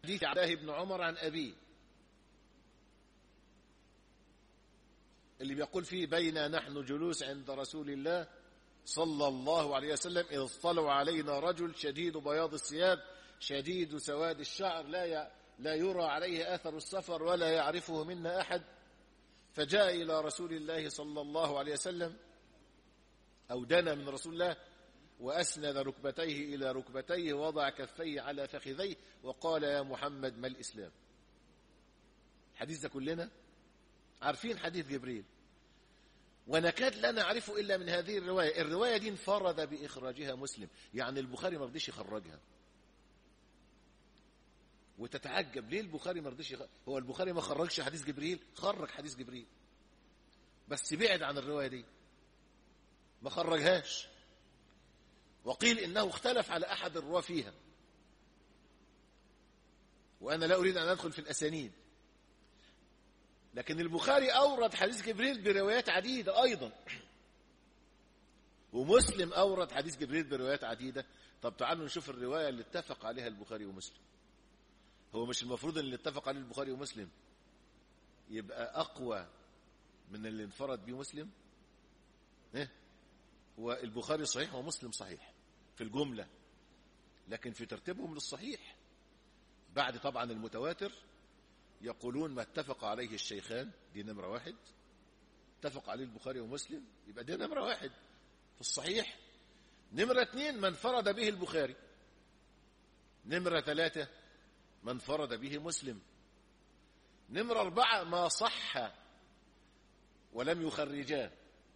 حديث عبد الله بن عمر عن أبيه اللي بيقول فيه بين نحن جلوس عند رسول الله صلى الله عليه وسلم إذ اطلع علينا رجل شديد بياض الثياب شديد سواد الشعر لا ي... لا يرى عليه آثر السفر ولا يعرفه منا أحد فجاء إلى رسول الله صلى الله عليه وسلم أو دنا من رسول الله وأسند ركبتيه إلى ركبتيه ووضع كفيه على فخذيه وقال يا محمد ما الإسلام الحديث ده كلنا عارفين حديث جبريل ونكاد لا نعرفه إلا من هذه الرواية الرواية دي انفرد بإخراجها مسلم يعني البخاري ما رضيش يخرجها وتتعجب ليه البخاري ما رضيش يخرج هو البخاري ما خرجش حديث جبريل خرج حديث جبريل بس بعد عن الرواية دي ما خرجهاش وقيل إنه اختلف على أحد الرواة فيها وأنا لا أريد أن أدخل في الأسانيد لكن البخاري أورد حديث جبريل بروايات عديدة أيضا ومسلم أورد حديث جبريل بروايات عديدة طب تعالوا نشوف الرواية اللي اتفق عليها البخاري ومسلم هو مش المفروض ان اللي اتفق عليه البخاري ومسلم يبقى أقوى من اللي انفرد بيه مسلم إيه؟ هو البخاري صحيح ومسلم صحيح في الجملة لكن في ترتيبهم للصحيح بعد طبعا المتواتر يقولون ما اتفق عليه الشيخان دي نمرة واحد اتفق عليه البخاري ومسلم يبقى دي نمرة واحد في الصحيح نمرة اثنين من فرد به البخاري نمرة ثلاثة من فرد به مسلم نمرة أربعة ما صح ولم يخرجاه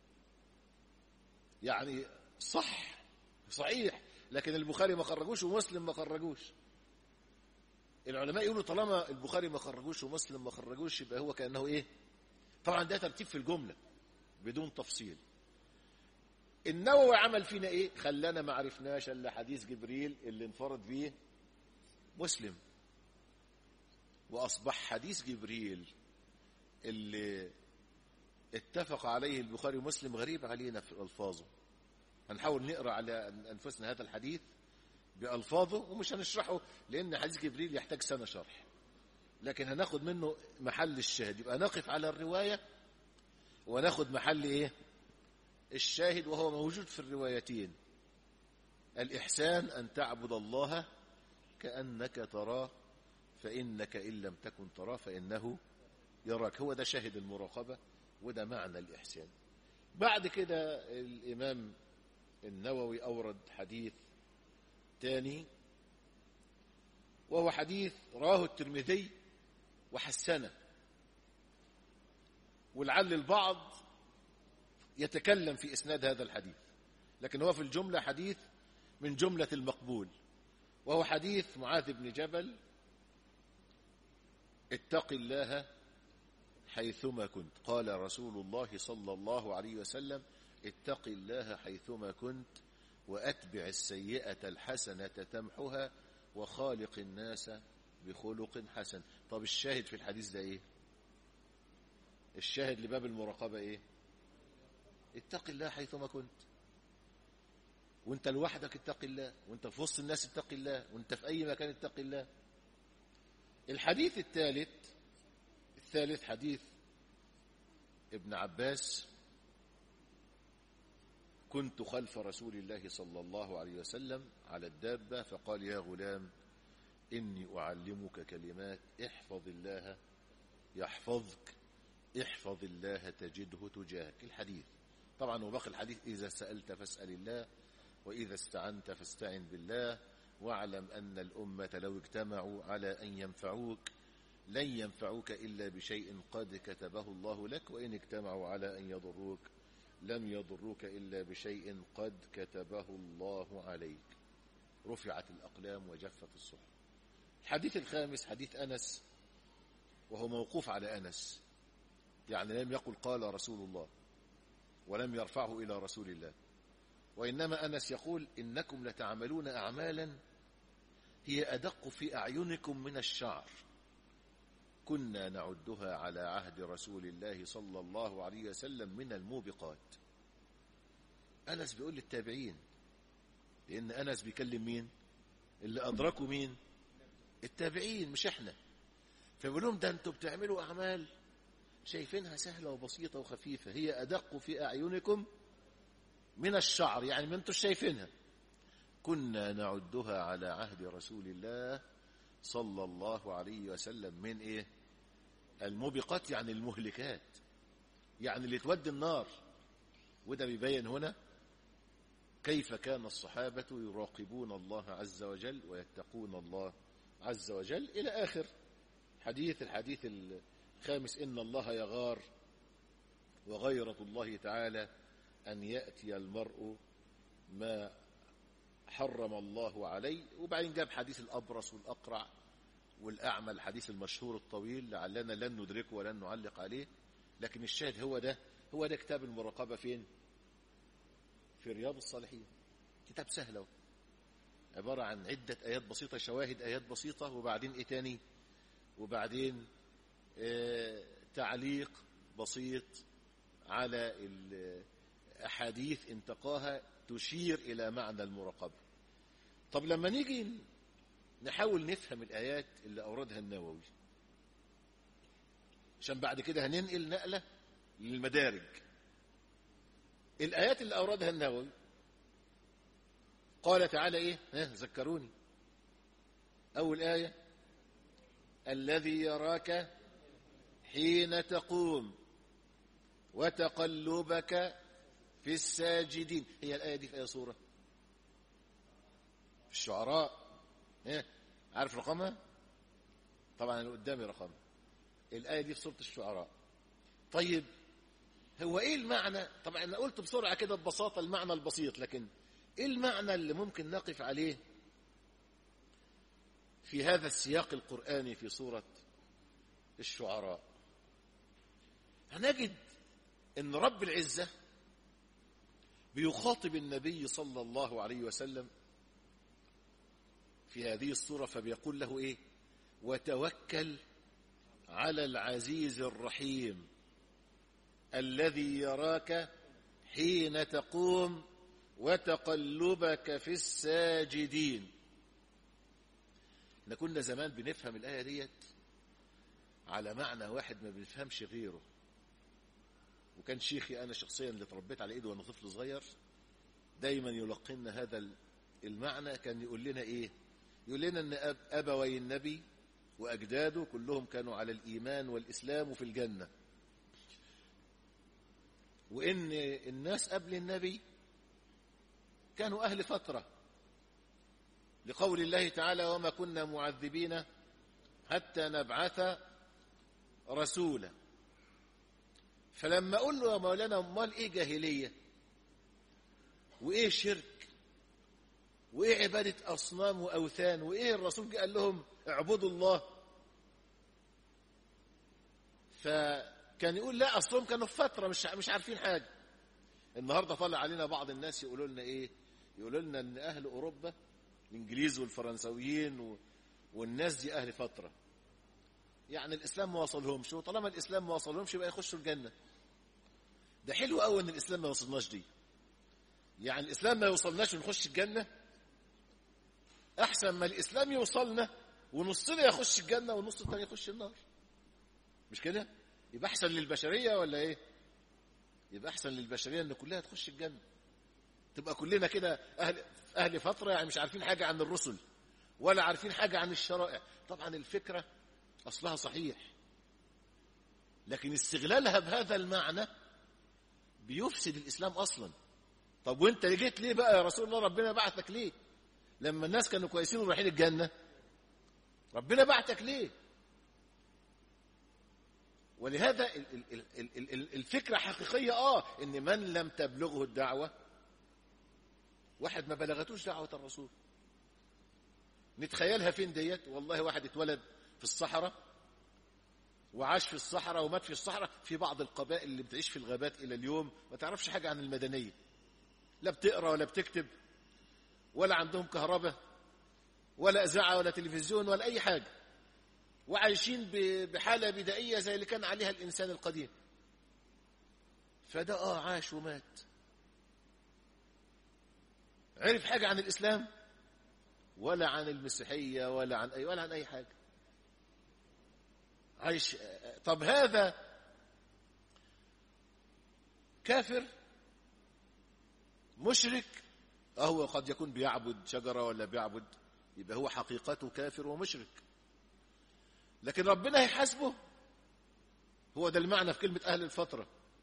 يعني صح صحيح لكن البخاري ما خرجوش ومسلم ما خرجوش العلماء يقولوا طالما البخاري ما خرجوش ومسلم ما خرجوش يبقى هو كانه ايه طبعا ده ترتيب في الجمله بدون تفصيل النووي عمل فينا ايه خلانا ما عرفناش الا حديث جبريل اللي انفرد بيه مسلم واصبح حديث جبريل اللي اتفق عليه البخاري ومسلم غريب علينا في الفاظه هنحاول نقرا على انفسنا هذا الحديث بألفاظه ومش هنشرحه لأن حديث جبريل يحتاج سنة شرح لكن هناخد منه محل الشاهد يبقى نقف على الرواية وناخد محل إيه الشاهد وهو موجود في الروايتين الإحسان أن تعبد الله كأنك تراه فإنك إن لم تكن تراه فإنه يراك هو ده شاهد المراقبة وده معنى الإحسان بعد كده الإمام النووي أورد حديث الثاني وهو حديث رواه الترمذي وحسنه ولعل البعض يتكلم في اسناد هذا الحديث لكن هو في الجمله حديث من جمله المقبول وهو حديث معاذ بن جبل اتق الله حيثما كنت قال رسول الله صلى الله عليه وسلم اتق الله حيثما كنت وأتبع السيئة الحسنة تمحها وخالق الناس بخلق حسن طب الشاهد في الحديث ده ايه الشاهد لباب المراقبة ايه اتق الله حيثما كنت وانت لوحدك اتق الله وانت في وسط الناس اتق الله وانت في اي مكان اتق الله الحديث الثالث الثالث حديث ابن عباس كنت خلف رسول الله صلى الله عليه وسلم على الدابة فقال يا غلام إني أعلمك كلمات احفظ الله يحفظك احفظ الله تجده تجاهك الحديث طبعا وباقي الحديث إذا سألت فاسأل الله وإذا استعنت فاستعن بالله واعلم أن الأمة لو اجتمعوا على أن ينفعوك لن ينفعوك إلا بشيء قد كتبه الله لك وإن اجتمعوا على أن يضروك لم يضروك إلا بشيء قد كتبه الله عليك رفعت الأقلام وجفت الصحف الحديث الخامس حديث أنس وهو موقوف على أنس يعني لم يقل قال رسول الله ولم يرفعه إلى رسول الله وإنما أنس يقول إنكم لتعملون أعمالا هي أدق في أعينكم من الشعر كنا نعدها على عهد رسول الله صلى الله عليه وسلم من الموبقات أنس بيقول للتابعين لأن أنس بيكلم مين اللي أدركوا مين التابعين مش احنا فبيقول لهم ده انتوا بتعملوا اعمال شايفينها سهله وبسيطه وخفيفه هي ادق في اعينكم من الشعر يعني ما انتوا شايفينها كنا نعدها على عهد رسول الله صلى الله عليه وسلم من ايه الموبقات يعني المهلكات يعني اللي تودي النار وده بيبين هنا كيف كان الصحابة يراقبون الله عز وجل ويتقون الله عز وجل إلى آخر حديث الحديث الخامس إن الله يغار وغيرة الله تعالى أن يأتي المرء ما حرم الله عليه وبعدين جاب حديث الأبرص والأقرع والأعمى الحديث المشهور الطويل لعلنا لن ندركه ولن نعلق عليه لكن الشاهد هو ده هو ده كتاب المراقبة فين في رياض الصالحين كتاب سهل عبارة عن عدة آيات بسيطة شواهد آيات بسيطة وبعدين إيه تاني وبعدين آه تعليق بسيط على الأحاديث انتقاها تشير إلى معنى المراقبة طب لما نيجي نحاول نفهم الآيات اللي أوردها النووي عشان بعد كده هننقل نقلة للمدارج الآيات اللي أوردها النووي قال تعالى إيه ها ذكروني أول آية الذي يراك حين تقوم وتقلبك في الساجدين هي الآية دي في أي سورة في الشعراء إيه؟ عارف رقمها طبعا اللي قدامي رقمها الآية دي في سورة الشعراء طيب هو ايه المعنى طبعا انا قلت بسرعة كده ببساطة المعنى البسيط لكن ايه المعنى اللي ممكن نقف عليه في هذا السياق القرآني في سورة الشعراء هنجد ان رب العزة بيخاطب النبي صلى الله عليه وسلم في هذه الصورة فبيقول له ايه وتوكل على العزيز الرحيم الذي يراك حين تقوم وتقلبك في الساجدين احنا كنا زمان بنفهم الآية ديت على معنى واحد ما بنفهمش غيره وكان شيخي أنا شخصيا اللي تربيت على إيده وأنا طفل صغير دايما يلقنا هذا المعنى كان يقول لنا إيه يقول لنا أن أبوي النبي وأجداده كلهم كانوا على الإيمان والإسلام وفي الجنة وإن الناس قبل النبي كانوا أهل فترة لقول الله تعالى وما كنا معذبين حتى نبعث رسولا فلما أقول له يا مولانا امال إيه جاهلية وإيه شرك وإيه عبادة أصنام وأوثان وإيه الرسول قال لهم اعبدوا الله فكان يقول لا أصلهم كانوا في فترة مش مش عارفين حاجة النهاردة طلع علينا بعض الناس يقولوا لنا إيه يقولوا لنا إن أهل أوروبا الإنجليز والفرنسويين و... والناس دي أهل فترة يعني الإسلام ما وصلهمش وطالما الإسلام ما وصلهمش يبقى يخشوا الجنة ده حلو قوي إن الإسلام ما وصلناش دي يعني الإسلام ما يوصلناش ونخش الجنة أحسن ما الإسلام يوصلنا ونصنا يخش الجنة والنص الثاني يخش النار مش كده يبقى أحسن للبشرية ولا إيه يبقى أحسن للبشرية إن كلها تخش الجنة تبقى كلنا كده أهل, أهل فترة يعني مش عارفين حاجة عن الرسل ولا عارفين حاجة عن الشرائع طبعا الفكرة أصلها صحيح لكن استغلالها بهذا المعنى بيفسد الإسلام أصلا طب وانت جيت ليه بقى يا رسول الله ربنا بعثك ليه لما الناس كانوا كويسين ورايحين الجنة ربنا بعتك ليه ولهذا الفكرة حقيقية آه إن من لم تبلغه الدعوة واحد ما بلغتوش دعوة الرسول نتخيلها فين ديت والله واحد اتولد في الصحراء وعاش في الصحراء ومات في الصحراء في بعض القبائل اللي بتعيش في الغابات إلى اليوم ما تعرفش حاجة عن المدنية لا بتقرأ ولا بتكتب ولا عندهم كهرباء ولا إذاعة ولا تلفزيون ولا أي حاجة وعايشين بحالة بدائية زي اللي كان عليها الإنسان القديم فده آه عاش ومات عرف حاجة عن الإسلام ولا عن المسيحية ولا عن أي ولا عن أي حاجة عايش طب هذا كافر مشرك هو قد يكون بيعبد شجرة ولا بيعبد يبقى هو حقيقته كافر ومشرك لكن ربنا هيحاسبه هو ده المعنى في كلمة أهل الفترة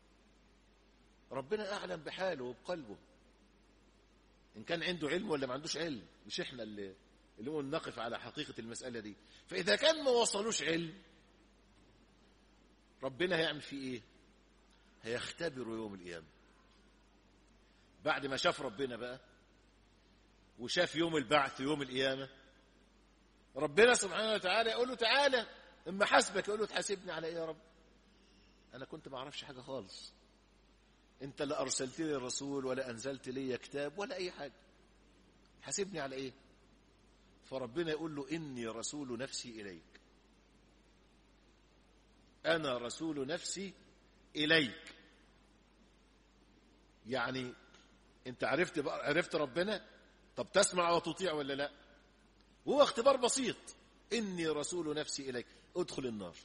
ربنا أعلم بحاله وبقلبه إن كان عنده علم ولا ما عندوش علم مش إحنا اللي اللي هو نقف على حقيقة المسألة دي فإذا كان ما وصلوش علم ربنا هيعمل فيه إيه هيختبره يوم القيامة بعد ما شاف ربنا بقى وشاف يوم البعث يوم القيامة ربنا سبحانه وتعالى يقول له تعالى اما حاسبك يقول له تحاسبني على ايه يا رب انا كنت ما اعرفش حاجه خالص انت لا ارسلت لي الرسول ولا انزلت لي كتاب ولا اي حاجه حاسبني على ايه فربنا يقول له اني رسول نفسي اليك انا رسول نفسي اليك يعني انت عرفت بقى عرفت ربنا طب تسمع وتطيع ولا لا هو اختبار بسيط اني رسول نفسي اليك ادخل النار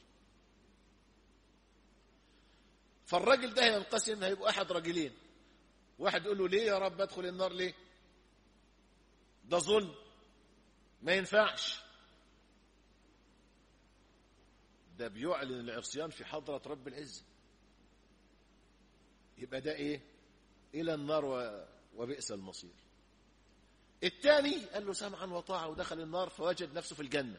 فالراجل ده هينقسم هيبقى احد رجلين واحد يقول له ليه يا رب ادخل النار ليه ده ظلم ما ينفعش ده بيعلن العصيان في حضرة رب العزة يبقى ده ايه الى النار و... وبئس المصير الثاني قال له سمعا وطاعة ودخل النار فوجد نفسه في الجنة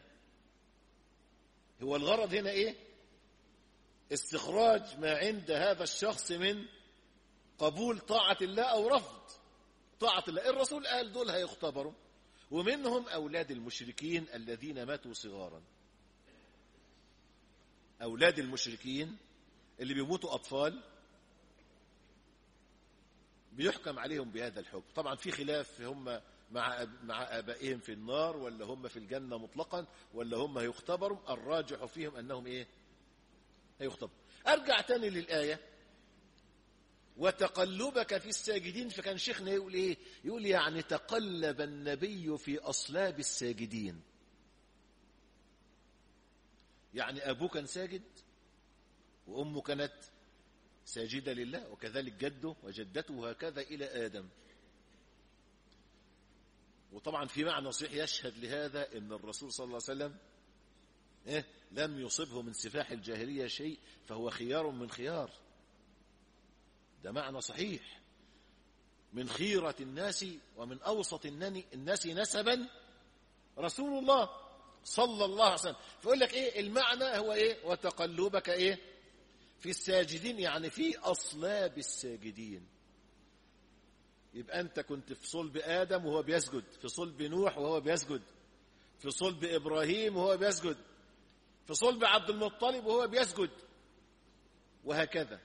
هو الغرض هنا ايه استخراج ما عند هذا الشخص من قبول طاعة الله أو رفض طاعة الله الرسول قال دول هيختبروا ومنهم أولاد المشركين الذين ماتوا صغارا أولاد المشركين اللي بيموتوا أطفال بيحكم عليهم بهذا الحكم طبعا في خلاف هم مع مع ابائهم في النار ولا هم في الجنه مطلقا ولا هم هيختبروا الراجح فيهم انهم ايه هيختبروا ارجع تاني للايه وتقلبك في الساجدين فكان شيخنا يقول ايه يقول يعني تقلب النبي في اصلاب الساجدين يعني ابوه كان ساجد وامه كانت ساجده لله وكذلك جده وجدته وهكذا الى ادم وطبعا في معنى صحيح يشهد لهذا ان الرسول صلى الله عليه وسلم إيه لم يصبه من سفاح الجاهليه شيء فهو خيار من خيار ده معنى صحيح من خيرة الناس ومن أوسط الناس نسبا رسول الله صلى الله عليه وسلم فيقول لك إيه المعنى هو إيه وتقلبك إيه في الساجدين يعني في أصلاب الساجدين يبقى أنت كنت في صلب آدم وهو بيسجد في صلب نوح وهو بيسجد في صلب إبراهيم وهو بيسجد في صلب عبد المطلب وهو بيسجد وهكذا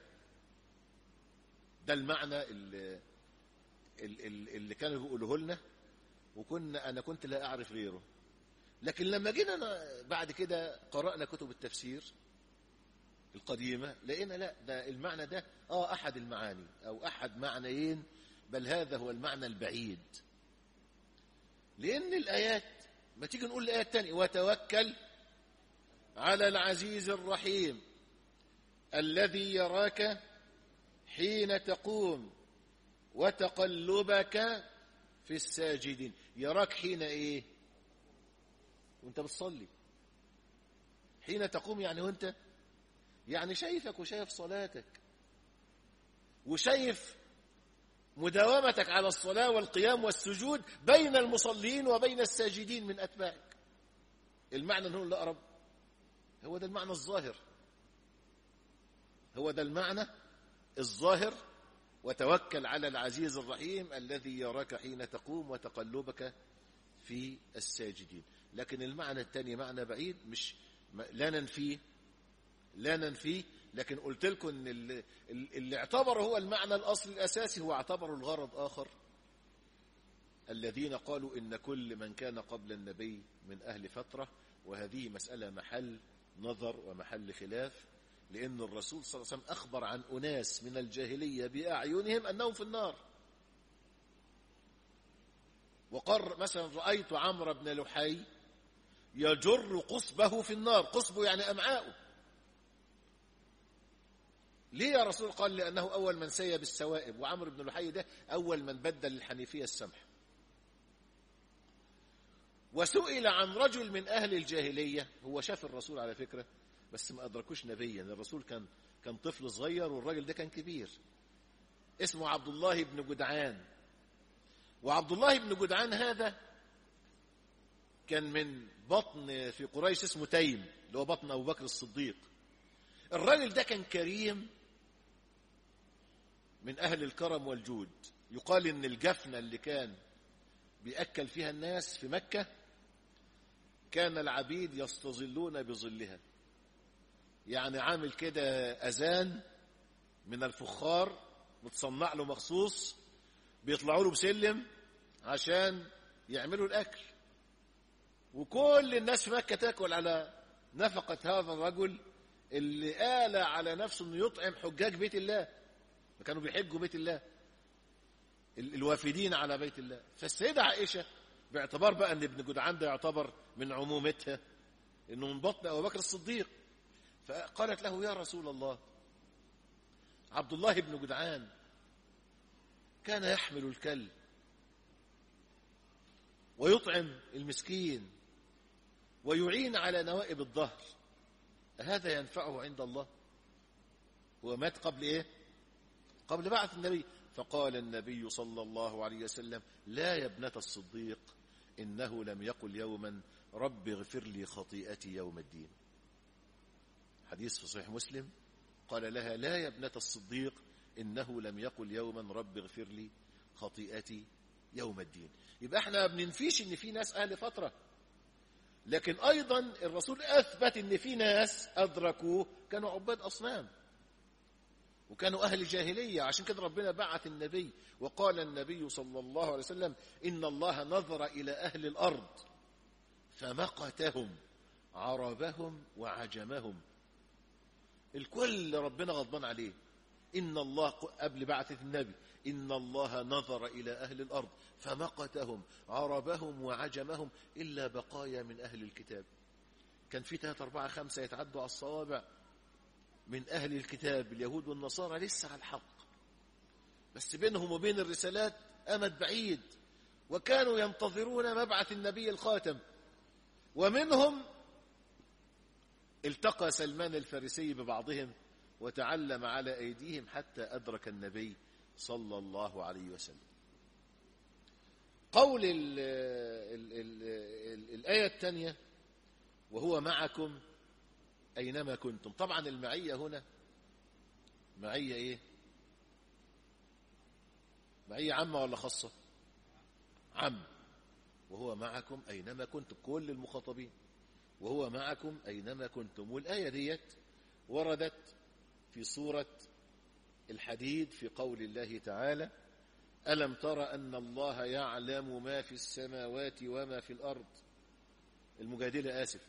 ده المعنى اللي, اللي كانوا بيقولوه لنا وكنا أنا كنت لا أعرف غيره لكن لما جينا أنا بعد كده قرأنا كتب التفسير القديمة لقينا لا ده المعنى ده آه أحد المعاني أو أحد معنيين بل هذا هو المعنى البعيد لأن الآيات ما تيجي نقول الآية الثانية وتوكل على العزيز الرحيم الذي يراك حين تقوم وتقلبك في الساجدين يراك حين ايه وانت بتصلي حين تقوم يعني وانت يعني شايفك وشايف صلاتك وشايف مداومتك على الصلاة والقيام والسجود بين المصلين وبين الساجدين من أتباعك المعنى هو الأقرب هو ده المعنى الظاهر هو ده المعنى الظاهر وتوكل على العزيز الرحيم الذي يراك حين تقوم وتقلبك في الساجدين لكن المعنى الثاني معنى بعيد مش لا ننفيه لا ننفيه لكن قلت لكم ان اللي, اللي اعتبر هو المعنى الاصلي الاساسي هو اعتبروا الغرض اخر الذين قالوا ان كل من كان قبل النبي من اهل فتره وهذه مساله محل نظر ومحل خلاف لأن الرسول صلى الله عليه وسلم أخبر عن أناس من الجاهلية بأعينهم أنهم في النار وقال مثلا رأيت عمرو بن لحي يجر قصبه في النار قصبه يعني أمعاؤه ليه يا رسول قال لأنه أول من سيب السوائب وعمرو بن لحي ده أول من بدل الحنيفية السمح وسئل عن رجل من أهل الجاهلية هو شاف الرسول على فكرة بس ما أدركوش نبيا الرسول كان كان طفل صغير والراجل ده كان كبير اسمه عبد الله بن جدعان وعبد الله بن جدعان هذا كان من بطن في قريش اسمه تيم اللي هو بطن أبو بكر الصديق الراجل ده كان كريم من أهل الكرم والجود يقال إن الجفنة اللي كان بيأكل فيها الناس في مكة كان العبيد يستظلون بظلها يعني عامل كده أذان من الفخار متصنع له مخصوص بيطلعوا له بسلم عشان يعملوا الأكل وكل الناس في مكة تاكل على نفقة هذا الرجل اللي آل على نفسه انه يطعم حجاج بيت الله كانوا بيحجوا بيت الله الوافدين على بيت الله فالسيدة عائشة باعتبار بقى ان ابن جدعان ده يعتبر من عمومتها انه من بطن ابو بكر الصديق فقالت له يا رسول الله عبد الله بن جدعان كان يحمل الكلب ويطعم المسكين ويعين على نوائب الظهر هذا ينفعه عند الله هو مات قبل ايه قبل بعث النبي فقال النبي صلى الله عليه وسلم لا يا ابنة الصديق إنه لم يقل يوما رب اغفر لي خطيئتي يوم الدين حديث في صحيح مسلم قال لها لا يا ابنة الصديق إنه لم يقل يوما رب اغفر لي خطيئتي يوم الدين يبقى احنا ما بننفيش ان في ناس اهل فتره لكن ايضا الرسول اثبت ان في ناس ادركوه كانوا عباد اصنام وكانوا اهل جاهليه عشان كده ربنا بعث النبي وقال النبي صلى الله عليه وسلم ان الله نظر الى اهل الارض فمقتهم عربهم وعجمهم الكل ربنا غضبان عليه إن الله قبل بعثة النبي إن الله نظر إلى أهل الأرض فمقتهم عربهم وعجمهم إلا بقايا من أهل الكتاب كان في ثلاثة أربعة خمسة يتعدوا على الصوابع من أهل الكتاب اليهود والنصارى لسه على الحق بس بينهم وبين الرسالات أمد بعيد وكانوا ينتظرون مبعث النبي الخاتم ومنهم التقى سلمان الفارسي ببعضهم وتعلم على أيديهم حتى أدرك النبي صلى الله عليه وسلم قول ال ال ال ال الآية الثانية وهو معكم أينما كنتم طبعا المعية هنا معية إيه معية عامة ولا خاصة عامة وهو معكم أينما كنتم كل المخاطبين وهو معكم أينما كنتم والآية ديت وردت في سورة الحديد في قول الله تعالى ألم تر أن الله يعلم ما في السماوات وما في الأرض المجادلة آسف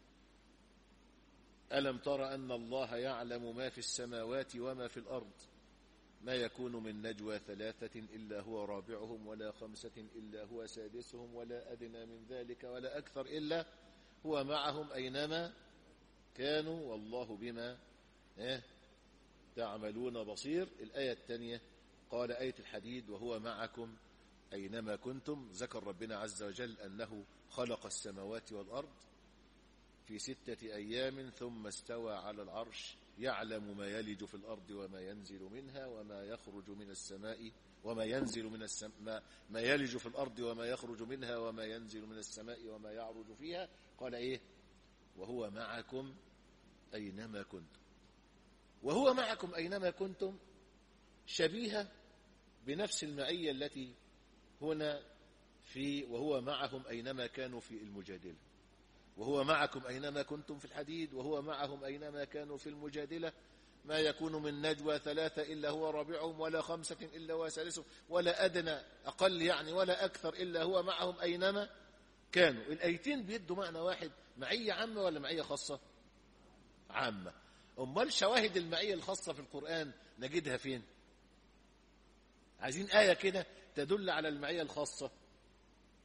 ألم تر أن الله يعلم ما في السماوات وما في الأرض ما يكون من نجوى ثلاثة إلا هو رابعهم ولا خمسة إلا هو سادسهم ولا أدنى من ذلك ولا أكثر إلا هو معهم أينما كانوا والله بما إيه تعملون بصير الآية الثانية قال آية الحديد وهو معكم أينما كنتم ذكر ربنا عز وجل أنه خلق السماوات والأرض في ستة أيام ثم استوى على العرش يعلم ما يلج في الأرض وما ينزل منها وما يخرج من السماء وما ينزل من السماء ما يلج في الأرض وما يخرج منها وما ينزل من السماء وما يعرج فيها قال إيه وهو معكم أينما كنتم وهو معكم أينما كنتم شبيهة بنفس المعية التي هنا في وهو معهم أينما كانوا في المجادلة وهو معكم أينما كنتم في الحديد وهو معهم أينما كانوا في المجادلة ما يكون من نجوى ثلاثة إلا هو رابعهم ولا خمسة إلا هو سادسهم ولا أدنى أقل يعني ولا أكثر إلا هو معهم أينما كانوا الآيتين بيدوا معنى واحد معية عامة ولا معية خاصة عامة أمال شواهد المعية الخاصة في القرآن نجدها فين عايزين آية كده تدل على المعية الخاصة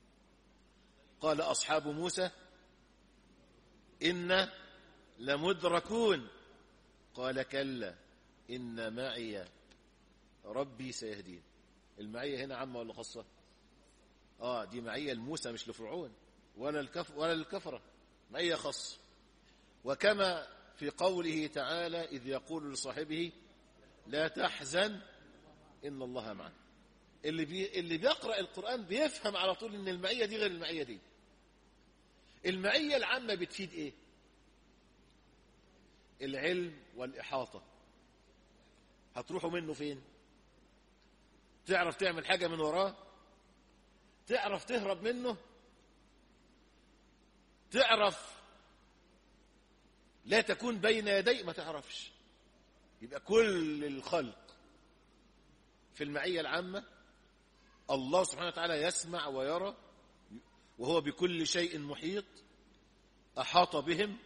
قال أصحاب موسى إن لمدركون قال كلا إن معي ربي سيهدين المعية هنا عامة ولا خاصة آه دي معية لموسى مش لفرعون ولا الكف ولا الكفرة معية خاصة وكما في قوله تعالى إذ يقول لصاحبه لا تحزن إن الله معنا اللي بي اللي بيقرأ القرآن بيفهم على طول إن المعية دي غير المعية دي المعية العامة بتفيد إيه العلم والإحاطة هتروحوا منه فين تعرف تعمل حاجة من وراه تعرف تهرب منه تعرف لا تكون بين يدي ما تعرفش يبقى كل الخلق في المعية العامة الله سبحانه وتعالى يسمع ويرى وهو بكل شيء محيط أحاط بهم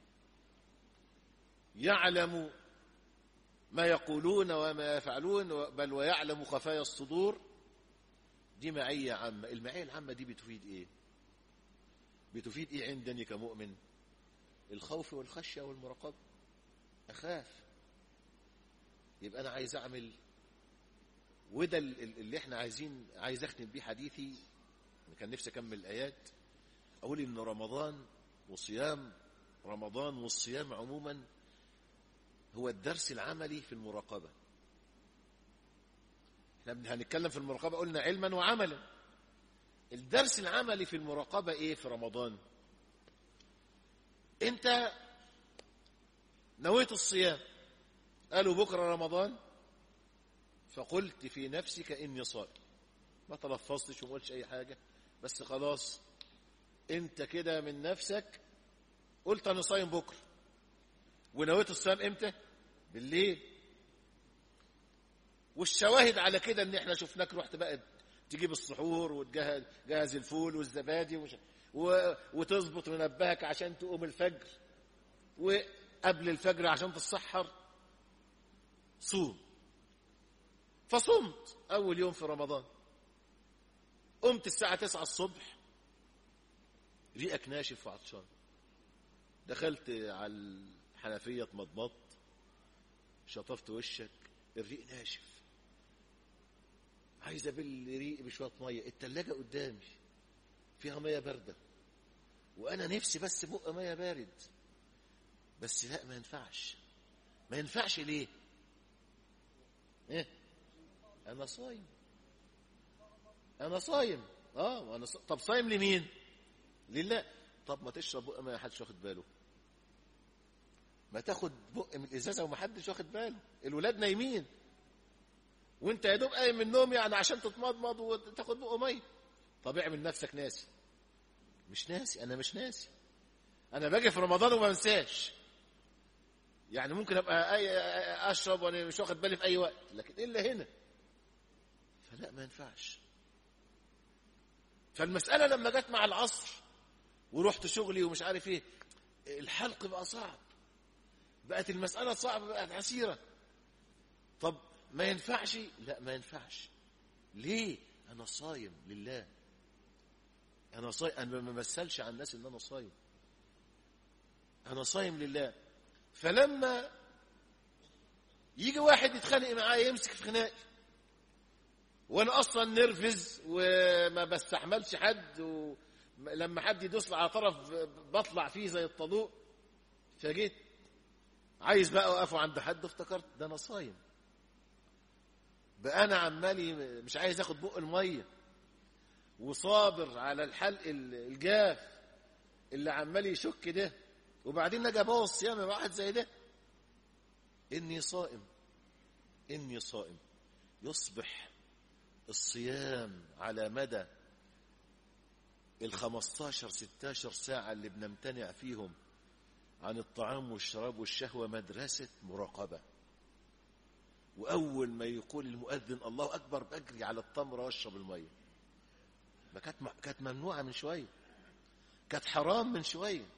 يعلم ما يقولون وما يفعلون بل ويعلم خفايا الصدور دي معية عامة المعية العامة دي بتفيد ايه بتفيد ايه عندني كمؤمن الخوف والخشية والمراقبة أخاف يبقى أنا عايز أعمل وده اللي احنا عايزين عايز أختم بيه حديثي كان نفسي أكمل الآيات أقول إن رمضان وصيام رمضان والصيام عموما هو الدرس العملي في المراقبة احنا هنتكلم في المراقبة قلنا علما وعملا الدرس العملي في المراقبة ايه في رمضان انت نويت الصيام قالوا بكرة رمضان فقلت في نفسك اني صائم ما تلفظتش وما قلتش اي حاجة بس خلاص انت كده من نفسك قلت انا صايم بكرة ونويت الصيام امتى بالليل والشواهد على كده ان احنا شفناك رحت بقى تجيب السحور وتجهز جهز الفول والزبادي ومش و... وتظبط منبهك عشان تقوم الفجر وقبل الفجر عشان تتسحر صوم فصمت اول يوم في رمضان قمت الساعة تسعة الصبح ريقك ناشف وعطشان دخلت على الحنفية اتمضمضت شطفت وشك الريق ناشف عايز ابل ريقي بشويه ميه التلاجة قدامي فيها ميه بارده وانا نفسي بس بق ميه بارد بس لا ما ينفعش ما ينفعش ليه ايه انا صايم انا صايم اه وانا ص... طب صايم لمين لله طب ما تشرب بق ما حدش واخد باله ما تاخد بق من الازازه وما حدش واخد باله الولاد نايمين وانت يا دوب قايم من النوم يعني عشان تتمضمض وتاخد بق ميه طب اعمل نفسك ناسي مش ناسي انا مش ناسي انا باجي في رمضان وما انساش يعني ممكن ابقى أي اشرب وانا مش واخد بالي في اي وقت لكن الا هنا فلا ما ينفعش فالمساله لما جت مع العصر ورحت شغلي ومش عارف ايه الحلق بقى صعب بقت المساله صعبه بقت عسيره طب ما ينفعش لا ما ينفعش ليه انا صايم لله انا صايم انا ما بمثلش على الناس ان انا صايم انا صايم لله فلما يجي واحد يتخانق معايا يمسك في خناقي وانا اصلا نرفز وما بستحملش حد ولما حد يدوس على طرف بطلع فيه زي الطلوق فجيت عايز بقى اوقفه عند حد افتكرت ده انا صايم بقى انا عمالي مش عايز اخد بق الميه وصابر على الحلق الجاف اللي عمال يشك ده وبعدين اجي ابوظ صيام واحد زي ده اني صائم اني صائم يصبح الصيام على مدى ال 15 16 ساعة اللي بنمتنع فيهم عن الطعام والشراب والشهوة مدرسة مراقبة وأول ما يقول المؤذن الله أكبر بجري على التمرة واشرب المية ما كانت كانت ممنوعة من شوية كانت حرام من شوية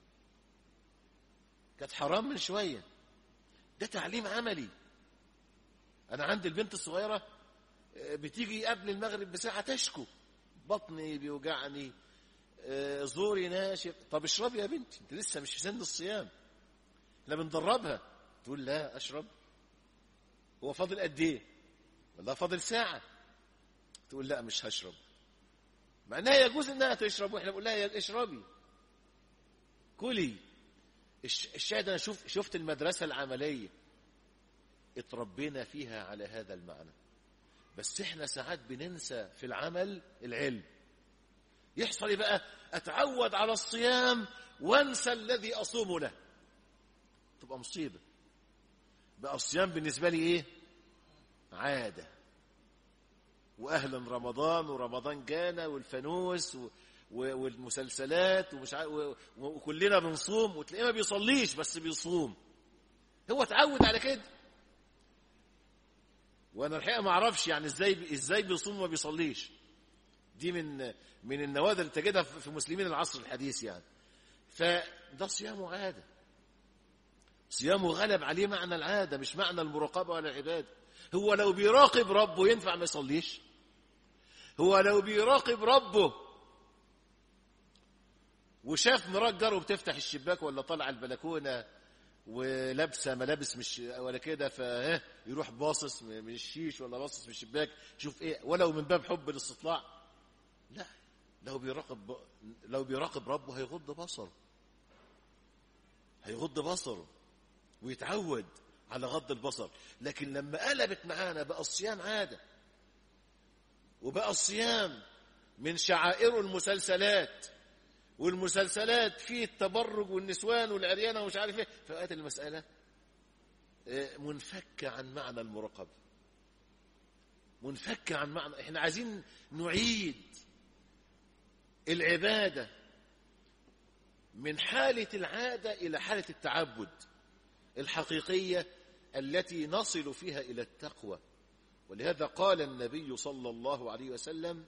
كانت حرام من شوية ده تعليم عملي أنا عندي البنت الصغيرة بتيجي قبل المغرب بساعة تشكو بطني بيوجعني آه، زوري ناشف طب اشربي يا بنتي انت لسه مش في سن الصيام احنا بندربها تقول لا اشرب هو فاضل قد ايه والله فاضل ساعه تقول لا مش هشرب مع انها يجوز انها تشرب واحنا بنقول لها يا- اشربي كلي الش- الشاهد انا شوف شفت المدرسه العمليه اتربينا فيها على هذا المعنى بس احنا ساعات بننسى في العمل العلم يحصل ايه بقى اتعود على الصيام وانسى الذي اصوم له تبقى مصيبه بقى الصيام بالنسبه لي ايه عاده واهلا رمضان ورمضان جانا والفانوس و... و... والمسلسلات ومش ع... و... و... وكلنا بنصوم وتلاقيه ما بيصليش بس بيصوم هو اتعود على كده وانا الحقيقه ما اعرفش يعني ازاي ازاي بيصوم وما بيصليش دي من من النوادر اللي تجدها في في مسلمين العصر الحديث يعني فده صيامه عاده صيامه غلب عليه معنى العاده مش معنى المراقبه ولا العباده هو لو بيراقب ربه ينفع ما يصليش هو لو بيراقب ربه وشاف مرات جاره بتفتح الشباك ولا طالعه البلكونه ولابسه ملابس مش ولا كده فاه يروح باصص من الشيش ولا باصص من الشباك شوف ايه ولو من باب حب الاستطلاع لا لو بيراقب لو بيراقب ربه هيغض بصره هيغض بصره ويتعود على غض البصر لكن لما قلبت معانا بقى الصيام عاده وبقى الصيام من شعائر المسلسلات والمسلسلات فيه التبرج والنسوان والعريانه ومش عارف ايه فبقت المساله آه، منفكه عن معنى المراقبه منفكه عن معنى احنا عايزين نعيد العباده من حاله العاده الى حاله التعبد الحقيقيه التي نصل فيها الى التقوى ولهذا قال النبي صلى الله عليه وسلم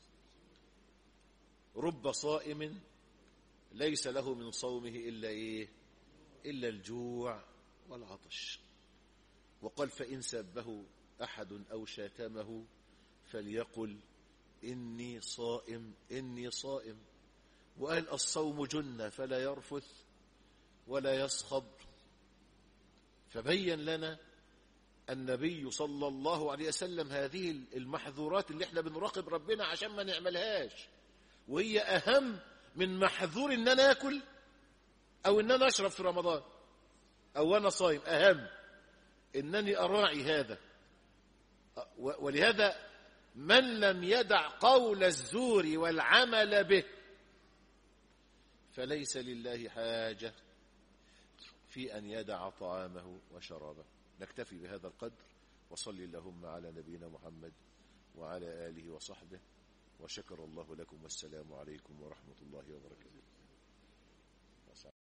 رب صائم ليس له من صومه إلا إيه إلا الجوع والعطش وقال فإن سبه أحد أو شاتمه فليقل إني صائم إني صائم وقال الصوم جنة فلا يرفث ولا يصخب فبين لنا النبي صلى الله عليه وسلم هذه المحظورات اللي احنا بنراقب ربنا عشان ما نعملهاش وهي أهم من محظور إن أنا آكل أو إن أنا أشرب في رمضان أو أنا صايم أهم إنني أراعي هذا و- ولهذا من لم يدع قول الزور والعمل به فليس لله حاجة في أن يدع طعامه وشرابه نكتفي بهذا القدر وصلي اللهم على نبينا محمد وعلى آله وصحبه وشكر الله لكم والسلام عليكم ورحمة الله وبركاته